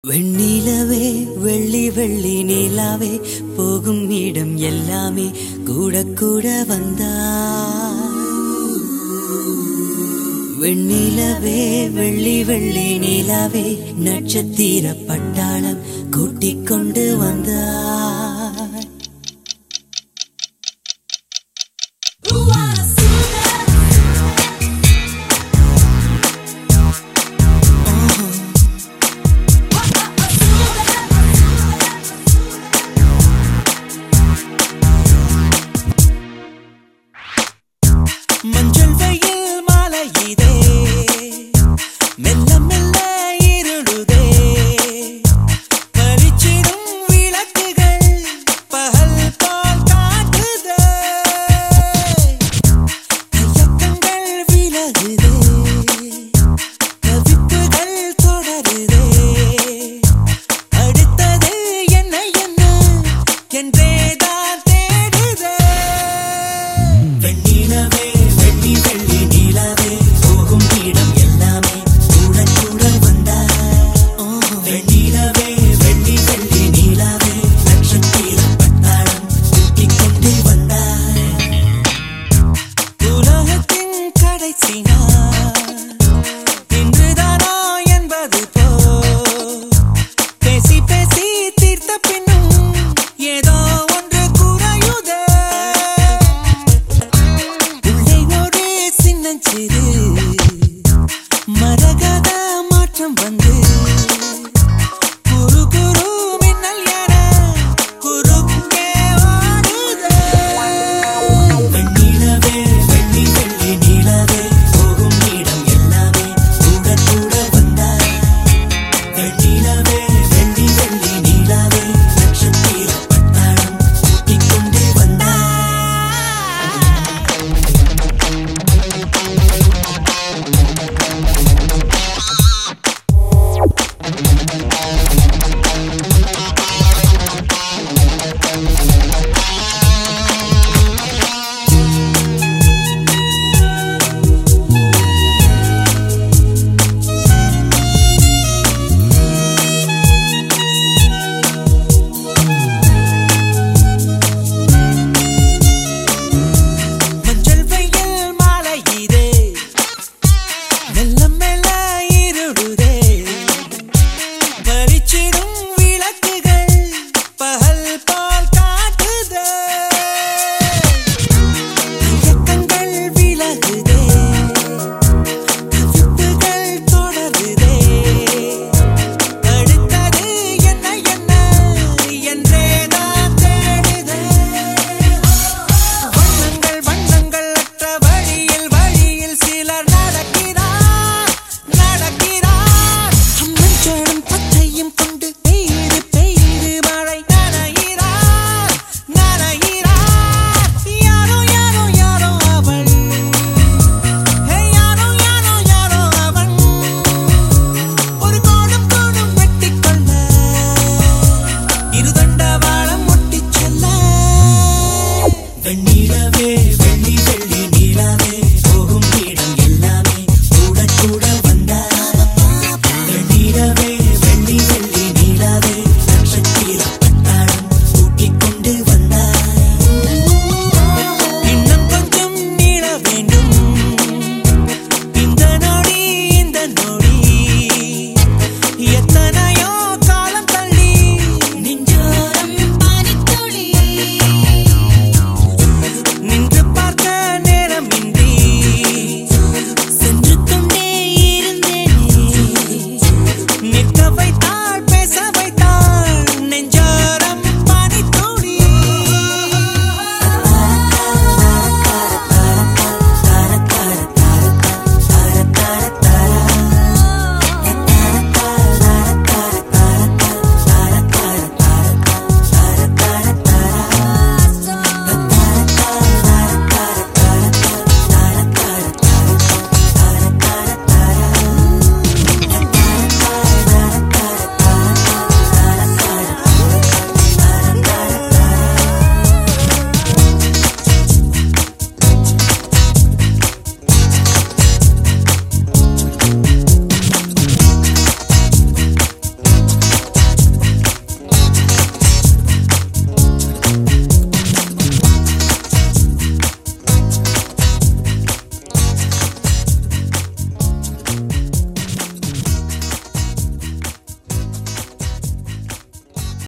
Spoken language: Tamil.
வெண்ணிலவே வெள்ளி வெள்ளி நிலாவே போகும் இடம் எல்லாமே கூட கூட வந்தா வெண்ணிலவே வெள்ளி வெள்ளி நிலாவே நட்சத்திர பட்டாளம் கூட்டிக் கொண்டு வந்தா மஞ்சள் வெயில் மாலை இதே மெல்ல மெல்ல இருளுதே பளிச்சிடும் விளக்குகள் பகல் போல் காட்டுதே தயக்கங்கள் விலகுதே தவிப்புகள் தொடருதே அடுத்தது என்ன என்ன என்றேதான் தேடுதே வெண்ணிலவே வெள்ளி வெள்ளி நீலாவே போகும் இடம் எல்லாமே கூட கூட வந்தா வெண்ணிலவே வெள்ளி வெள்ளி நீலாவே நட்சத்திர பட்டாளம் கூட்டிக் கொண்டு வந்தாய் உலகத்தின் கடைசி நாள் இன்றுதானா என்பது போ பேசி பேசி தீர்த்த பின்னும் ஏதோ ஒன்று குறையுதே உள்ளே ஒரு சின்னஞ்சிறு மரகத மாற்றம் வந்து குரு குரு மின்னல் என குறுக்கே ஓடுதே வெண்ணிலவே வெள்ளி வெள்ளி நீலவே போகும் இடம் எல்லாமே கூட கூட வந்தாய் வெண்ணிலவே வெள்ளி வெள்ளி நீலாவே நட்சத்திர பட்டாளம் கூட்டிக் கொண்டு வந்தாய் மஞ்சள் வெயில் மாலை இதே மெல்ல மெல்ல இருடுதே பறிச்சிடும்